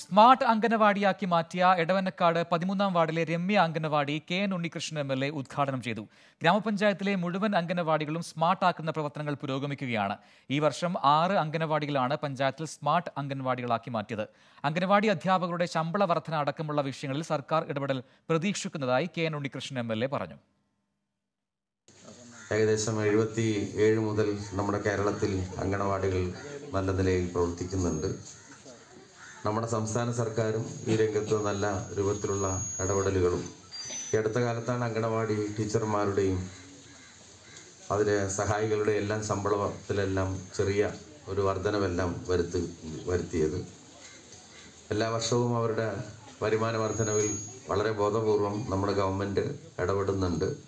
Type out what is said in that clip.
smart അംഗനവാടിയാക്കി മാറ്റിയ എടവനക്കാട് പതിമൂന്നാം വാർഡിലെ Ramya anganwadi K N Unnikrishnan M L A ഉദ്ഘാടനം ചെയ്തു ഗ്രാമപഞ്ചായത്തിലെ മുഴുവൻ അംഗനവാടികളും സ്മാർട്ടാക്കുന്ന പ്രവർത്തനങ്ങൾ പുരോഗമിക്കുകയാണ് ഈ വർഷം ആറ് അംഗനവാടികളാണ് പഞ്ചായത്തിൽ സ്മാർട്ട് അംഗൻവാടികളാക്കി മാറ്റിയത് അംഗനവാടി അധ്യാപകരുടെ ശമ്പള വർധന അടക്കമുള്ള വിഷയങ്ങളിൽ സർക്കാർ ഇടപെടൽ പ്രതീക്ഷിക്കുന്നതായി K N Unnikrishnan M L A പറഞ്ഞു ഏകദേശം എഴുപത്തി ഏഴ് മുതൽ നമ്മുടെ കേരളത്തിൽ അങ്കണവാടികൾ നല്ല നിലയിൽ പ്രവർത്തിക്കുന്നുണ്ട് നമ്മുടെ സംസ്ഥാന സർക്കാരും ഈ രംഗത്ത് നല്ല രൂപത്തിലുള്ള ഇടപെടലുകളും ഈ അടുത്ത കാലത്താണ് അങ്കണവാടി ടീച്ചർമാരുടെയും അതിലെ സഹായികളുടെ എല്ലാം ശമ്പളത്തിലെല്ലാം ചെറിയ ഒരു വർധനവെല്ലാം വരുത്തി വരുത്തിയത് എല്ലാ വർഷവും അവരുടെ വരുമാന വർധനവിൽ വളരെ ബോധപൂർവം നമ്മുടെ ഗവൺമെൻറ് ഇടപെടുന്നുണ്ട്